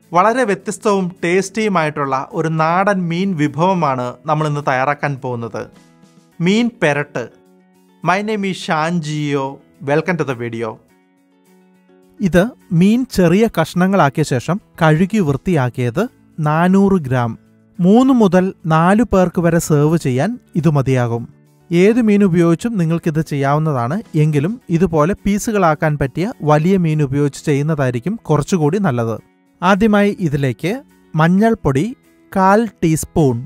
വളരെ വ്യത്യസ്തവും ടേസ്റ്റിയുമായിട്ടുള്ള ഒരു നാടൻ മീൻ വിഭവമാണ് നമ്മൾ ഇന്ന് തയ്യാറാക്കാൻ പോകുന്നത് മീൻ പെരട്ട് my name is Shan Jio welcome to the video ഇത് മീൻ ചെറിയ കഷ്ണങ്ങളാക്കിയ ശേഷം കഴുകി വൃത്തിയാക്കിയത് നാനൂറ് ഗ്രാം മൂന്ന് മുതൽ നാലു പേർക്ക് വരെ സെർവ് ചെയ്യാൻ ഇത് മതിയാകും ഏത് മീൻ ഉപയോഗിച്ചും നിങ്ങൾക്കിത് ചെയ്യാവുന്നതാണ് എങ്കിലും ഇതുപോലെ പീസുകളാക്കാൻ പറ്റിയ വലിയ മീൻ ഉപയോഗിച്ച് ചെയ്യുന്നതായിരിക്കും കുറച്ചുകൂടി നല്ലത് ആദ്യമായി ഇതിലേക്ക് മഞ്ഞൾപ്പൊടി കാൽ ടീസ്പൂൺ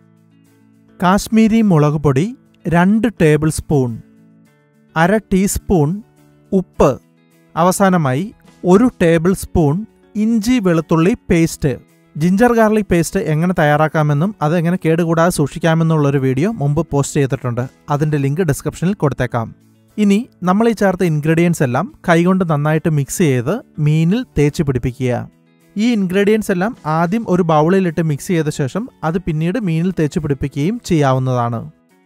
കാശ്മീരി മുളക് പൊടി രണ്ട് ടേബിൾ സ്പൂൺ അര ടീസ്പൂൺ ഉപ്പ് അവസാനമായി ഒരു ടേബിൾ സ്പൂൺ ഇഞ്ചി വെളുത്തുള്ളി പേസ്റ്റ് ജിഞ്ചർ ഗാർലിക് പേസ്റ്റ് എങ്ങനെ തയ്യാറാക്കാമെന്നും അത് എങ്ങനെ കേടുകൂടാതെ സൂക്ഷിക്കാമെന്നുള്ളൊരു വീഡിയോ മുമ്പ് പോസ്റ്റ് ചെയ്തിട്ടുണ്ട് അതിൻ്റെ ലിങ്ക് ഡിസ്ക്രിപ്ഷനിൽ കൊടുത്തേക്കാം ഇനി നമ്മൾ ഈ ചേർത്ത ഇൻഗ്രീഡിയൻസ് എല്ലാം കൈകൊണ്ട് നന്നായിട്ട് മിക്സ് ചെയ്ത് മീനിൽ തേച്ച് പിടിപ്പിക്കുക ഈ ഇൻഗ്രീഡിയൻസ് എല്ലാം ആദ്യം ഒരു ബൗളിലിട്ട് മിക്സ് ചെയ്ത ശേഷം അത് പിന്നീട് മീനിൽ തേച്ച് പിടിപ്പിക്കുകയും ചെയ്യാവുന്നതാണ്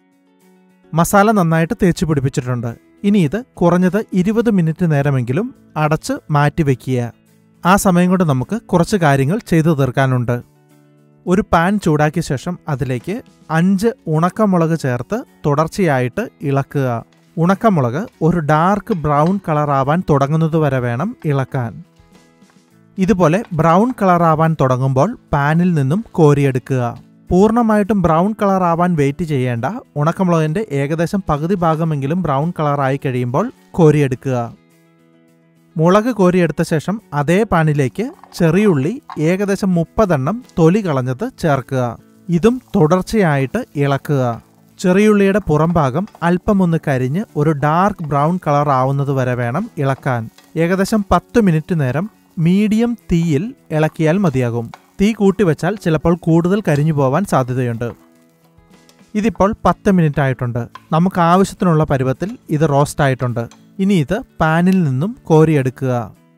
മസാല നന്നായിട്ട് തേച്ച് പിടിപ്പിച്ചിട്ടുണ്ട് ഇനി ഇത് കുറഞ്ഞത് ഇരുപത് മിനിറ്റ് നേരമെങ്കിലും അടച്ച് മാറ്റി വയ്ക്കുക ആ സമയം കൊണ്ട് നമുക്ക് കുറച്ച് കാര്യങ്ങൾ ചെയ്തു തീർക്കാനുണ്ട് ഒരു പാൻ ചൂടാക്കിയ ശേഷം അതിലേക്ക് അഞ്ച് ഉണക്കമുളക് ചേർത്ത് തുടർച്ചയായിട്ട് ഇളക്കുക ഉണക്കമുളക് ഒരു ഡാർക്ക് ബ്രൗൺ കളറാവാൻ തുടങ്ങുന്നതുവരെ വേണം ഇളക്കാൻ ഇതുപോലെ ബ്രൗൺ കളറാവാൻ തുടങ്ങുമ്പോൾ പാനിൽ നിന്നും കോരിയെടുക്കുക പൂർണ്ണമായിട്ടും ബ്രൗൺ കളർ ആവാൻ വെയിറ്റ് ചെയ്യേണ്ട ഉണക്കമുളകിന്റെ ഏകദേശം പകുതി ഭാഗമെങ്കിലും ബ്രൗൺ കളറായി കഴിയുമ്പോൾ കോരിയെടുക്കുക മുളക് കോരിയെടുത്ത ശേഷം അതേ പാനിലേക്ക് ചെറിയുള്ളി ഏകദേശം മുപ്പതെണ്ണം തൊലി കളഞ്ഞത് ചേർക്കുക ഇതും തുടർച്ചയായിട്ട് ഇളക്കുക ചെറിയുള്ളിയുടെ പുറംഭാഗം അല്പമൊന്ന് കരിഞ്ഞ് ഒരു ഡാർക്ക് ബ്രൗൺ കളർ ആവുന്നത് വരെ വേണം ഇളക്കാൻ ഏകദേശം പത്ത് മിനിറ്റ് നേരം മീഡിയം തീയിൽ ഇളക്കിയാൽ മതിയാകും തീ കൂട്ടിവെച്ചാൽ ചിലപ്പോൾ കൂടുതൽ കരിഞ്ഞു പോവാൻ സാധ്യതയുണ്ട് ഇതിപ്പോൾ പത്ത് മിനിറ്റ് ആയിട്ടുണ്ട് നമുക്ക് ആവശ്യത്തിനുള്ള പരുവത്തിൽ ഇത് റോസ്റ്റ് ആയിട്ടുണ്ട് ഇനി ഇത് പാനിൽ നിന്നും കോരിയെടുക്കുക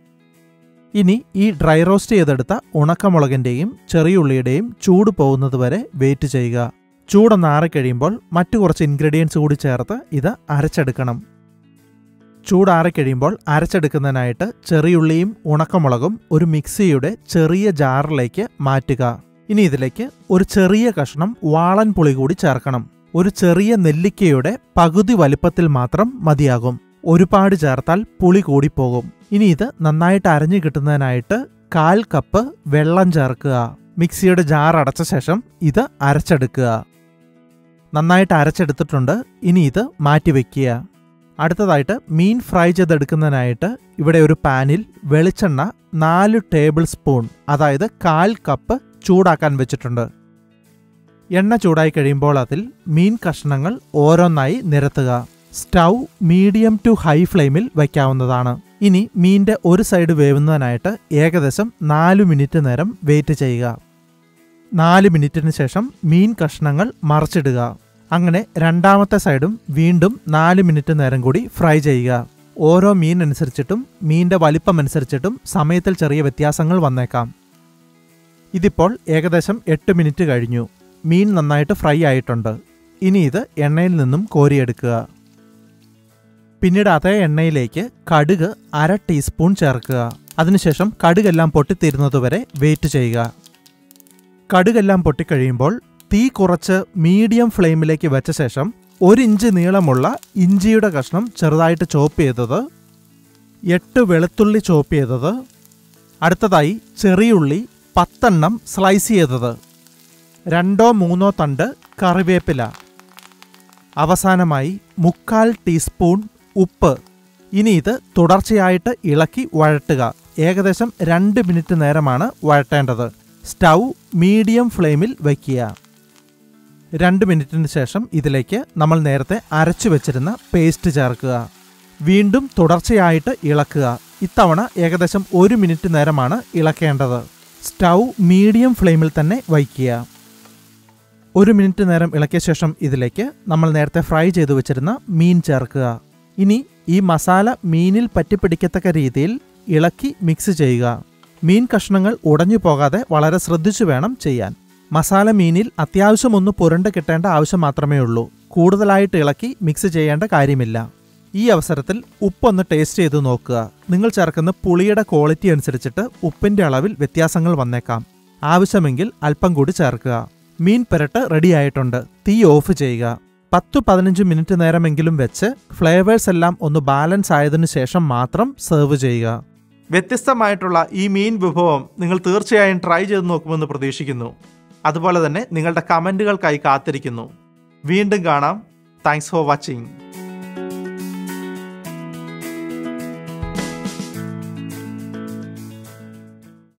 ഇനി ഈ ഡ്രൈ റോസ്റ്റ് ചെയ്തെടുത്ത ഉണക്കമുളകിൻ്റെയും ചെറിയുള്ളിയുടെയും ചൂട് പോകുന്നത് വരെ വെയിറ്റ് ചെയ്യുക ചൂടൊന്ന് ആറിക്കഴിയുമ്പോൾ മറ്റു കുറച്ച് ഇൻഗ്രീഡിയൻസ് കൂടി ചേർത്ത് ഇത് അരച്ചെടുക്കണം ചൂടാറിക്കഴിയുമ്പോൾ അരച്ചെടുക്കുന്നതിനായിട്ട് ചെറിയുള്ളിയും ഉണക്കമുളകും ഒരു മിക്സിയുടെ ചെറിയ ജാറിലേക്ക് മാറ്റുക ഇനി ഇതിലേക്ക് ഒരു ചെറിയ കഷ്ണം വാളൻ പുളി കൂടി ചേർക്കണം ഒരു ചെറിയ നെല്ലിക്കയുടെ പകുതി വലിപ്പത്തിൽ മാത്രം മതിയാകും ഒരുപാട് ചേർത്താൽ പുളി കൂടിപ്പോകും ഇനി ഇത് നന്നായിട്ട് അരഞ്ഞു കിട്ടുന്നതിനായിട്ട് കാൽ കപ്പ് വെള്ളം ചേർക്കുക മിക്സിയുടെ ജാർ അടച്ച ശേഷം ഇത് അരച്ചെടുക്കുക നന്നായിട്ട് അരച്ചെടുത്തിട്ടുണ്ട് ഇനി ഇത് മാറ്റിവെക്കുക അടുത്തതായിട്ട് മീൻ ഫ്രൈ ചെയ്തെടുക്കുന്നതിനായിട്ട് ഇവിടെ ഒരു പാനിൽ വെളിച്ചെണ്ണ നാല് ടേബിൾ സ്പൂൺ അതായത് കാൽ കപ്പ് ചൂടാക്കാൻ വെച്ചിട്ടുണ്ട് എണ്ണ ചൂടായി കഴിയുമ്പോൾ അതിൽ മീൻ കഷ്ണങ്ങൾ ഓരോന്നായി നിരത്തുക സ്റ്റൗ മീഡിയം ടു ഹൈ ഫ്ലെയിമിൽ വയ്ക്കാവുന്നതാണ് ഇനി മീൻ്റെ ഒരു സൈഡ് വേവുന്നതിനായിട്ട് ഏകദേശം നാല് മിനിറ്റ് നേരം വെയിറ്റ് ചെയ്യുക നാല് മിനിറ്റിന് ശേഷം മീൻ കഷ്ണങ്ങൾ മറച്ചിടുക അങ്ങനെ രണ്ടാമത്തെ സൈഡും വീണ്ടും നാല് മിനിറ്റ് നേരം കൂടി ഫ്രൈ ചെയ്യുക ഓരോ മീൻ അനുസരിച്ചിട്ടും മീൻ്റെ വലിപ്പം അനുസരിച്ചിട്ടും സമയത്തിൽ ചെറിയ വ്യത്യാസങ്ങൾ വന്നേക്കാം ഇതിപ്പോൾ ഏകദേശം എട്ട് മിനിറ്റ് കഴിഞ്ഞു മീൻ നന്നായിട്ട് ഫ്രൈ ആയിട്ടുണ്ട് ഇനി ഇത് എണ്ണയിൽ നിന്നും കോരിയെടുക്കുക പിന്നീട് അതേ എണ്ണയിലേക്ക് കടുക് അര ടീസ്പൂൺ ചേർക്കുക അതിനുശേഷം കടുകെല്ലാം പൊട്ടിത്തീരുന്നതുവരെ വെയിറ്റ് ചെയ്യുക കടുകെല്ലാം പൊട്ടിക്കഴിയുമ്പോൾ തീ കുറച്ച് മീഡിയം ഫ്ലെയിമിലേക്ക് വെച്ച ശേഷം ഒരു ഇഞ്ച് നീളമുള്ള ഇഞ്ചിയുടെ കഷ്ണം ചെറുതായിട്ട് ചോപ്പ് ചെയ്തത് എട്ട് വെളുത്തുള്ളി ചോപ്പ് ചെയ്തത് അടുത്തതായി ചെറിയുള്ളി പത്തെണ്ണം സ്ലൈസ് ചെയ്തത് രണ്ടോ മൂന്നോ തണ്ട് കറിവേപ്പില അവസാനമായി മുക്കാൽ ടീസ്പൂൺ ഉപ്പ് ഇനി ഇത് തുടർച്ചയായിട്ട് ഇളക്കി വഴട്ടുക ഏകദേശം രണ്ട് മിനിറ്റ് നേരമാണ് വഴട്ടേണ്ടത് സ്റ്റൗ മീഡിയം ഫ്ലെയിമിൽ വയ്ക്കുക രണ്ട് മിനിറ്റിന് ശേഷം ഇതിലേക്ക് നമ്മൾ നേരത്തെ അരച്ചു വെച്ചിരുന്ന പേസ്റ്റ് ചേർക്കുക വീണ്ടും തുടർച്ചയായിട്ട് ഇളക്കുക ഇത്തവണ ഏകദേശം ഒരു മിനിറ്റ് നേരമാണ് ഇളക്കേണ്ടത് സ്റ്റൗ മീഡിയം ഫ്ലെയിമിൽ തന്നെ വയ്ക്കുക ഒരു മിനിറ്റ് നേരം ഇളക്കിയ ശേഷം ഇതിലേക്ക് നമ്മൾ നേരത്തെ ഫ്രൈ ചെയ്തു വെച്ചിരുന്ന മീൻ ചേർക്കുക ഇനി ഈ മസാല മീനിൽ പറ്റിപ്പിടിക്കത്തക്ക രീതിയിൽ ഇളക്കി മിക്സ് ചെയ്യുക മീൻ കഷ്ണങ്ങൾ ഉടഞ്ഞു പോകാതെ വളരെ ശ്രദ്ധിച്ചു വേണം ചെയ്യാൻ മസാല മീനിൽ അത്യാവശ്യം ഒന്ന് പുരണ്ട് കിട്ടേണ്ട ആവശ്യം മാത്രമേ ഉള്ളൂ കൂടുതലായിട്ട് ഇളക്കി മിക്സ് ചെയ്യേണ്ട കാര്യമില്ല ഈ അവസരത്തിൽ ഉപ്പൊന്ന് ടേസ്റ്റ് ചെയ്ത് നോക്കുക നിങ്ങൾ ചേർക്കുന്ന പുളിയുടെ ക്വാളിറ്റി അനുസരിച്ചിട്ട് ഉപ്പിന്റെ അളവിൽ വ്യത്യാസങ്ങൾ വന്നേക്കാം ആവശ്യമെങ്കിൽ അല്പം കൂടി ചേർക്കുക മീൻ പെരട്ട് റെഡിയായിട്ടുണ്ട് തീ ഓഫ് ചെയ്യുക പത്തു പതിനഞ്ച് മിനിറ്റ് നേരമെങ്കിലും വെച്ച് ഫ്ലേവേഴ്സ് എല്ലാം ഒന്ന് ബാലൻസ് ആയതിനു ശേഷം മാത്രം സെർവ് ചെയ്യുക വ്യത്യസ്തമായിട്ടുള്ള ഈ മീൻ വിഭവം നിങ്ങൾ തീർച്ചയായും ട്രൈ ചെയ്ത് നോക്കുമെന്ന് പ്രതീക്ഷിക്കുന്നു അതുപോലെ തന്നെ നിങ്ങളുടെ കമൻറ്റുകൾക്കായി കാത്തിരിക്കുന്നു വീണ്ടും കാണാം താങ്ക്സ് ഫോർ വാച്ചിങ്